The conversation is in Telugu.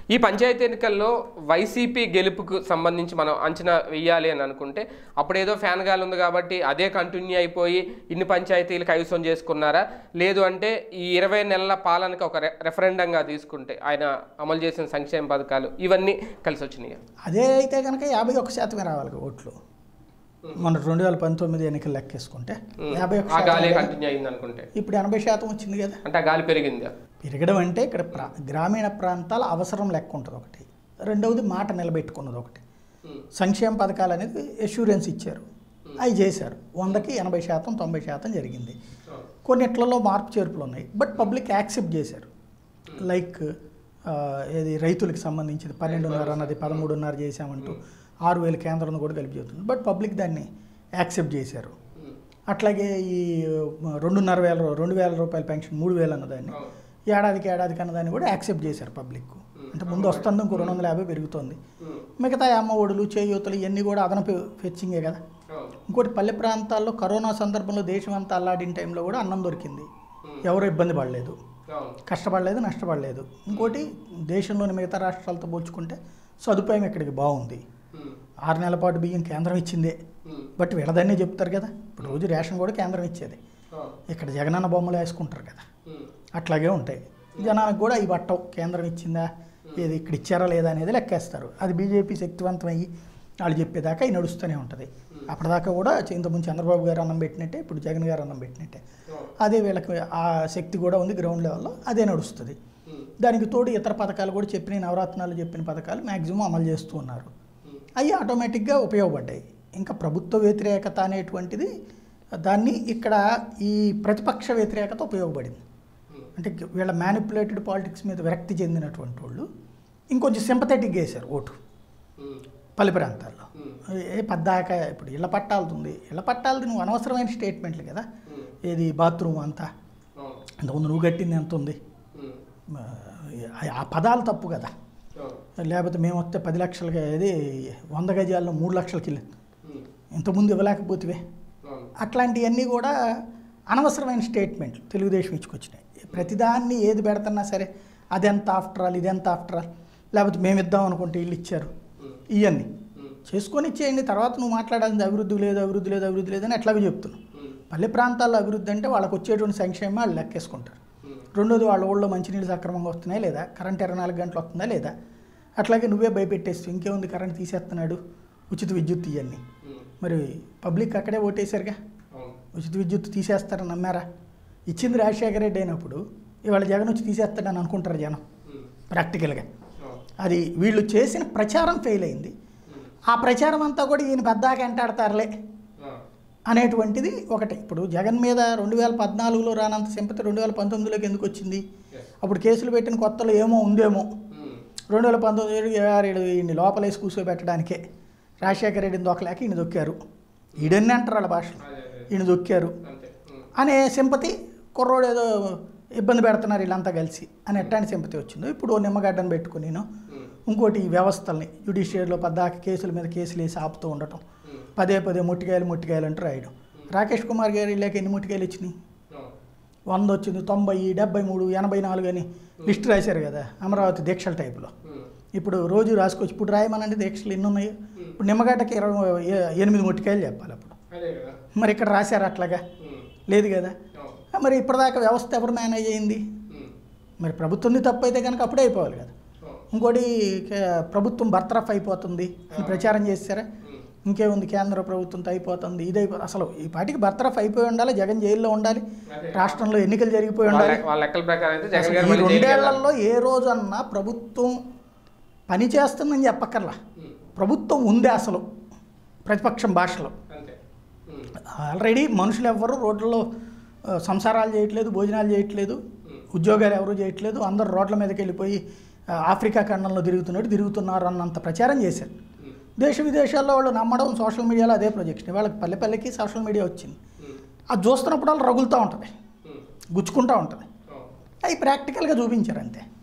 ఈ పంచాయతీ ఎన్నికల్లో వైసీపీ గెలుపుకు సంబంధించి మనం అంచనా వెయ్యాలి అని అనుకుంటే అప్పుడు ఏదో ఫ్యాన్ గాలి ఉంది కాబట్టి అదే కంటిన్యూ అయిపోయి ఇన్ని పంచాయతీలు కైవసం చేసుకున్నారా లేదు అంటే ఈ ఇరవై నెలల పాలనకి ఒక రె- రెఫరెండంగా తీసుకుంటే ఆయన అమలు చేసిన సంక్షేమ పథకాలు ఇవన్నీ కలిసి వచ్చినాయి అదే అయితే కనుక యాభై ఒక్క శాతమే రావాలి ఓట్లు మన రెండు వేల పంతొమ్మిది ఎన్నికలు లెక్కేసుకుంటే యాభై ఒక్క ఆ శాతం గాలి కదా. కంటిన్యూ అయింది అనుకుంటే ఇప్పుడు ఎనభై శాతం వచ్చింది కదా అంటే ఆ గాలి పెరిగిందా పెరగడం అంటే ఇక్కడ ప్రా గ్రామీణ ప్రాంతాల అవసరం లెక్క ఉంటుంది ఒకటి రెండవది మాట నిలబెట్టుకున్నది ఒకటి సంక్షేమ పథకాలు అనేది ఎష్యూరెన్స్ ఇచ్చారు అవి చేశారు వందకి ఎనభై శాతం తొంభై శాతం జరిగింది కొన్నిట్లలో మార్పు చేర్పులు ఉన్నాయి బట్ పబ్లిక్ యాక్సెప్ట్ చేశారు లైక్ ఆ, ఏది రైతులకు సంబంధించింది పన్నెండున్నర అన్నది పదమూడున్నర చేశామంటూ ఆరు వేల కేంద్రం కూడా కలిపి చెబుతుంది బట్ పబ్లిక్ దాన్ని యాక్సెప్ట్ చేశారు అట్లాగే ఈ మ, రెండున్నర వేల రూ- రెండు వేల రూపాయల పెన్షన్ మూడు వేలు అన్నదాన్ని ఏడాదికి ఏడాదికి అన్నదాన్ని కూడా యాక్సెప్ట్ చేశారు పబ్లిక్ అంటే ముందు వస్తుంది ఇంకో రెండు వందల యాభై పెరుగుతుంది మిగతా ఈ అమ్మ ఒడులు చేయూతలు ఇవన్నీ కూడా అదనపు ఫెచ్చింగే కదా ఇంకోటి పల్లె ప్రాంతాల్లో కరోనా సందర్భంలో దేశం అంతా అల్లాడిన టైంలో కూడా అన్నం దొరికింది ఎవరు ఇబ్బంది పడలేదు కష్టపడలేదు నష్టపడలేదు ఇంకోటి దేశంలోని మిగతా రాష్ట్రాలతో పోల్చుకుంటే సదుపాయం ఇక్కడికి బాగుంది ఆరు నెలల పాటు బియ్యం కేంద్రం ఇచ్చిందే బట్ వీళ్ళదన్నే చెప్తారు కదా ఇప్పుడు రోజు రేషన్ కూడా కేంద్రం ఇచ్చేది ఇక్కడ జగనన్న బొమ్మలు వేసుకుంటారు కదా అట్లాగే ఉంటాయి జనానికి కూడా ఈ పట్టవు కేంద్రం ఇచ్చిందా ఏది ఇక్కడ ఇచ్చారా లేదా అనేది లెక్కేస్తారు అది బీజేపీ శక్తివంతమయ్యి వాళ్ళు చెప్పేదాకా ఇది నడుస్తూనే ఉంటుంది అప్పటిదాకా కూడా ఇంతకుముందు చంద్రబాబు గారు అన్నం పెట్టినట్టే ఇప్పుడు జగన్ గారు అన్నం పెట్టినట్టే అదే వీళ్ళకి ఆ శక్తి కూడా ఉంది గ్రౌండ్ లెవెల్లో అదే నడుస్తుంది దానికి తోడు ఇతర పథకాలు కూడా చెప్పిన నవరత్నాలు చెప్పిన పథకాలు మ్యాక్సిమం అమలు చేస్తూ ఉన్నారు అవి ఆటోమేటిక్గా ఉపయోగపడ్డాయి ఇంకా ప్రభుత్వ వ్యతిరేకత అనేటువంటిది దాన్ని ఇక్కడ ఈ ప్రతిపక్ష వ్యతిరేకత ఉపయోగపడింది అంటే వీళ్ళ మ్యానిపులేటెడ్ పాలిటిక్స్ మీద విరక్తి చెందినటువంటి వాళ్ళు ఇంకొంచెం సింపథెటిక్ వేశారు ఓటు పల్లె ప్రాంతాల్లో ఏ పద్దాక ఇప్పుడు ఇళ్ళ పట్టాలది ఉంది ఇళ్ళ పట్టాలది నువ్వు అనవసరమైన స్టేట్మెంట్లు కదా ఏది బాత్రూమ్ అంతా ఇంతకుముందు నువ్వు కట్టింది ఎంత ఉంది ఆ- ఆ పదాలు తప్పు కదా లేకపోతే మేము వస్తే పది లక్షలకి ఏది వంద గజాల్లో మూడు లక్షలకి వెళ్ళి ఇంతకుముందు ఇవ్వలేకపోతే అట్లాంటివన్నీ కూడా అనవసరమైన స్టేట్మెంట్లు తెలుగుదేశం ఇచ్చుకొచ్చినాయి ప్రతిదాన్ని ఏది పెడుతున్నా సరే అదెంత ఆఫ్టర్ ఆల్ ఇదెంత ఆఫ్టర్ ఆల్ లేకపోతే మేము ఇద్దాం అనుకుంటే వీళ్ళు ఇచ్చారు ఇవన్నీ చేసుకొని ఇచ్చేయండి తర్వాత నువ్వు మాట్లాడాల్సింది అభివృద్ధి లేదు అభివృద్ధి లేదు అభివృద్ధి లేదని ఎట్లాగో చెప్తున్నావు పల్లె ప్రాంతాల్లో అభివృద్ధి అంటే వాళ్ళకి వచ్చేటువంటి సంక్షేమం వాళ్ళు లెక్కేసుకుంటారు రెండోది వాళ్ళ ఊళ్ళో మంచినీళ్ళు సక్రమంగా వస్తున్నాయా లేదా కరెంట్ ఇరవై నాలుగు గంటలు వస్తుందా లేదా అట్లాగే నువ్వే భయపెట్టేస్తూ ఇంకేముంది కరెంట్ తీసేస్తున్నాడు ఉచిత విద్యుత్ ఇవన్నీ మరి పబ్లిక్ అక్కడే ఓటేశారుగా ఉచిత విద్యుత్ తీసేస్తారని నమ్మారా ఇచ్చింది రాజశేఖర రెడ్డి అయినప్పుడు ఇవాళ జగన్ వచ్చి తీసేస్తాడని అనుకుంటారు జనం ప్రాక్టికల్గా అది వీళ్ళు చేసిన ప్రచారం ఫెయిల్ అయింది ఆ ప్రచారం అంతా కూడా ఈయన పెద్దాక ఎంటాడతారులే అనేటువంటిది ఒకటి ఇప్పుడు జగన్ మీద రెండు వేల పద్నాలుగులో రానంత సింపతి రెండు వేల పంతొమ్మిదిలోకి ఎందుకు వచ్చింది అప్పుడు కేసులు పెట్టిన కొత్తలో ఏమో ఉందేమో రెండు వేల పంతొమ్మిది ఏడు ఈయన్ని లోపలేసి కూర్చోబెట్టడానికే రాజశేఖర రెడ్డిని దొక్కలేక ఈయన దొక్కారు ఈడన్ని అంటారు వాళ్ళ భాషలో ఈయన దొక్కారు అనే సింపతి కుర్రోడు ఏదో ఇబ్బంది పెడుతున్నారు వీళ్ళంతా కలిసి అని ఎట్లాంటి సింపతి వచ్చిందో ఇప్పుడు ఓ నిమ్మగడ్డను పెట్టుకుని నేను ఇంకోటి ఈ వ్యవస్థల్ని జ్యుడిషియరీలో పద్దాక కేసుల మీద కేసులు వేసి ఆపుతూ ఉండటం పదే పదే ముట్టికాయలు ముట్టికాయలు అంటూ రాయడం రాకేష్ కుమార్ గారి లేక ఎన్ని ముట్టికాయలు వచ్చినాయి వంద వచ్చింది తొంభై డెబ్బై మూడు ఎనభై నాలుగు అని లిస్ట్ రాశారు కదా అమరావతి దీక్షల టైపులో ఇప్పుడు రోజు రాసుకోవచ్చు ఇప్పుడు రాయమనండి దీక్షలు ఎన్ని ఉన్నాయి ఇప్పుడు నిమ్మగడ్డకి ఇరవై ఏ- ఎనిమిది ముట్టికాయలు చెప్పాలి అప్పుడు మరి ఇక్కడ రాశారు అట్లాగా లేదు కదా మరి ఇప్పటిదాకా వ్యవస్థ ఎవరు మేనేజ్ అయింది మరి ప్రభుత్వంది తప్పు అయితే కనుక అప్పుడే అయిపోవాలి కదా ఇంకోటి కే- ప్రభుత్వం బర్తరఫ్ అయిపోతుంది అని ప్రచారం చేశారా ఇంకేముంది కేంద్ర ప్రభుత్వంతో అయిపోతుంది ఇది అయిపో అసలు ఈ పాటికి బర్తరఫ్ అయిపోయి ఉండాలి జగన్ జైల్లో ఉండాలి రాష్ట్రంలో ఎన్నికలు జరిగిపోయి ఉండాలి వాళ్ళ వాళ్ళ లెక్కల ప్రకారం అయితే జగన్ అసలు గారు ఈ మళ్ళీ జైలుకి వెళ్ళాలి. రెండేళ్లలో ఏ రోజన్నా ప్రభుత్వం పని చేస్తుందని చెప్పక్కర్లా ప్రభుత్వం ఉంది అసలు ప్రతిపక్షం భాషలో అంతే ఆల్రెడీ మనుషులు ఎవ్వరు రోడ్లలో ఆ, సంసారాలు చేయట్లేదు భోజనాలు చేయట్లేదు ఉద్యోగాలు ఎవరు చేయట్లేదు అందరూ రోడ్ల మీదకి వెళ్ళిపోయి ఆ, ఆఫ్రికా ఖండంలో తిరుగుతున్నట్టు తిరుగుతున్నారు అన్నంత ప్రచారం చేశారు దేశ విదేశాల్లో వాళ్ళు నమ్మడం సోషల్ మీడియాలో అదే ప్రొజెక్షన్ వాళ్ళకి పల్లె పల్లెకి సోషల్ మీడియా వచ్చింది అది చూస్తున్నప్పుడు వాళ్ళు రగులుతూ ఉంటుంది గుచ్చుకుంటూ ఉంటుంది అవి ప్రాక్టికల్గా చూపించారు అంతే